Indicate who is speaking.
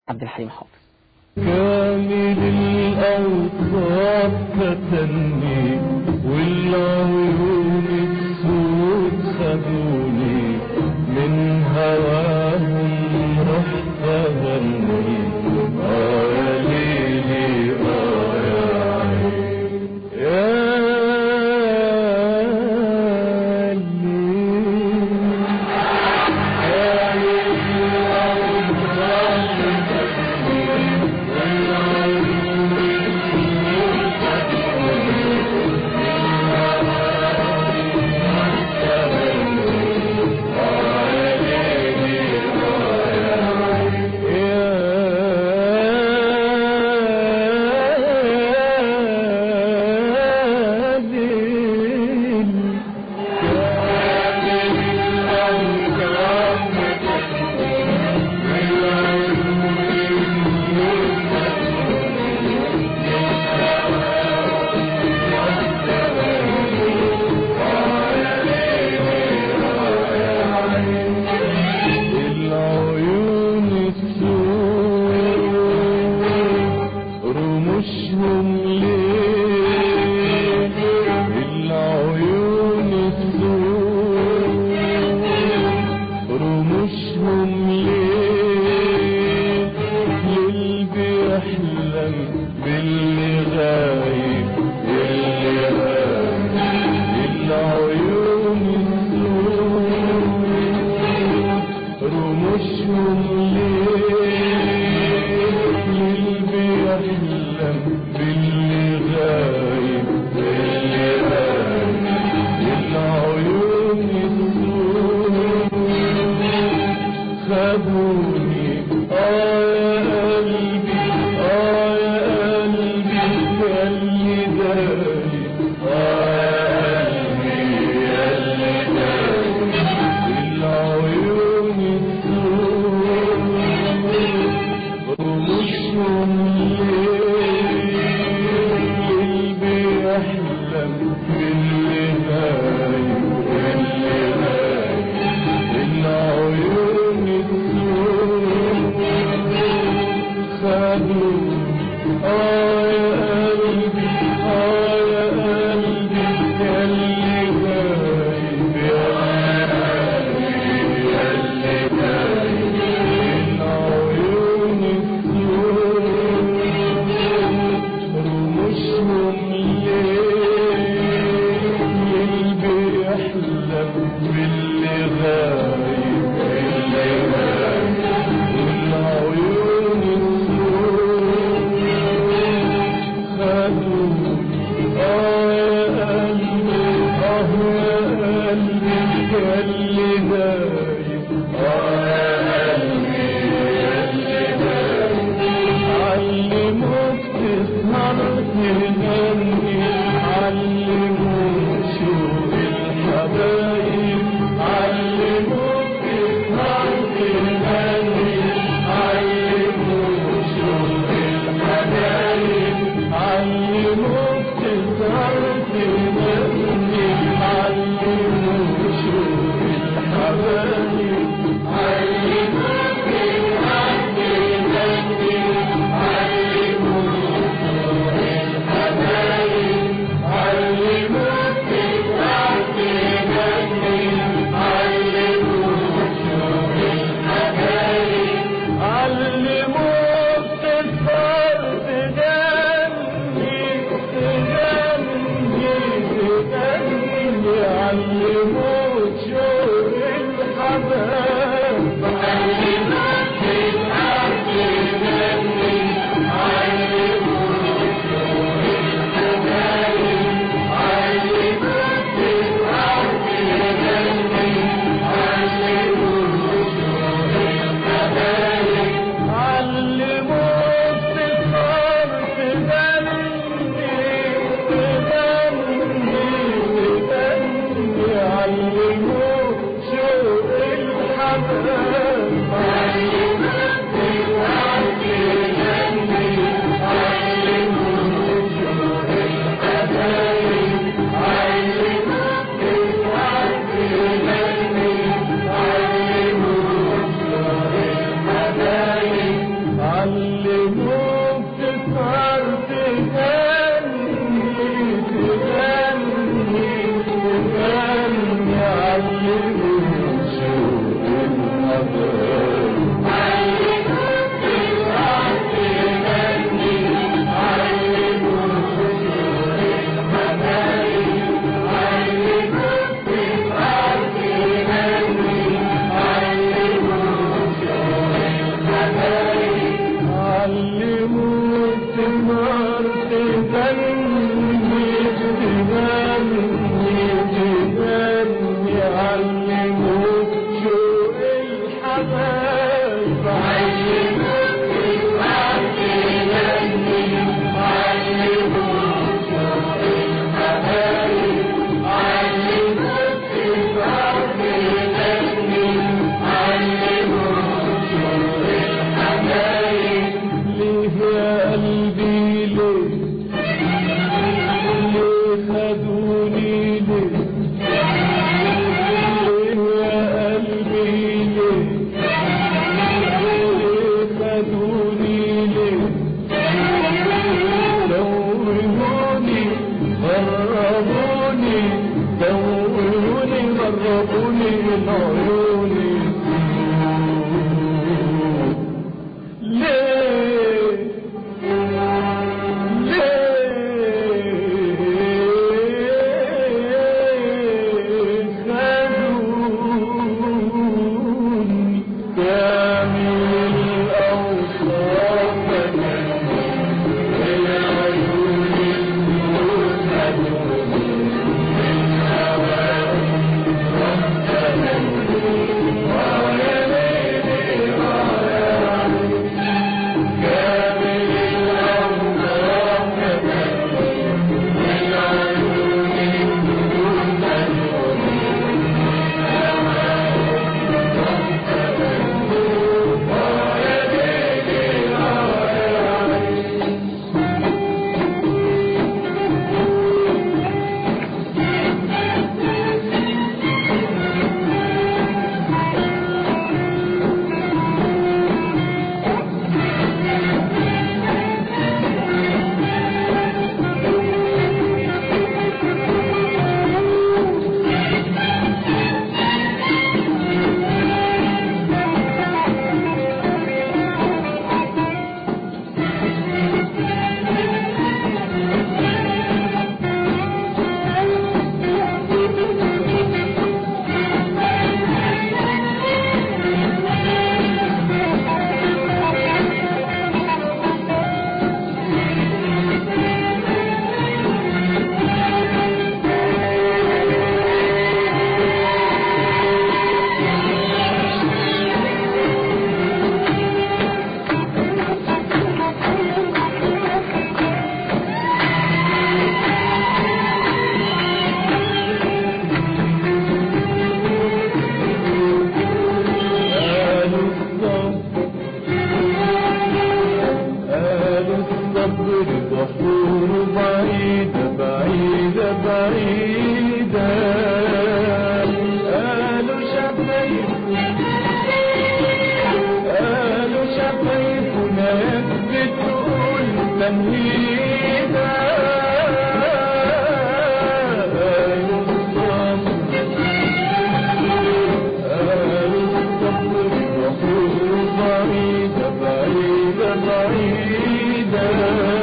Speaker 1: عبد الحليم حافظ
Speaker 2: كامل الأوصاف فتني والعيون السود خدوني من هواهم رحت أغني آه يا ليلي آه يا عين يا العيون السود رموشهم ليه العيون السود رموشهم ليه اللي بيحلم باللي غايب اللي غايب العيون السود رموشهم ليه اللي بيحلم باللي غايب باللي غايب العيون السود خدوني اه يا قلبي اه يا قلبي يا اللي داري اه يا قلبي يا اللي داري العيون السود رموشهم ليه بيحلم باللي غايب باللي غايب العيون السود خدوا اه يا قلبي اه يا قلبي يا اللي غايب يا قلبي يا اللي غايب العيون السود رموشهم ليه بيحلم باللي غايب باللي غايب العيون السود خدوا اه يا قلبي اه يا قلبي يا اللي غايب اه يا قلبي يا اللي غايب علموك تسهر تغني علموك شوق الحبايب علموك تسهر تغني علموك شوق الحبايب علموك تسهر تغني علموك شوق الحبايب علموك تسهر تغني علموك شوق الحبايب عنيدة آل الصبر آل الصبر الرسول بعيدة بعيدة بعيدة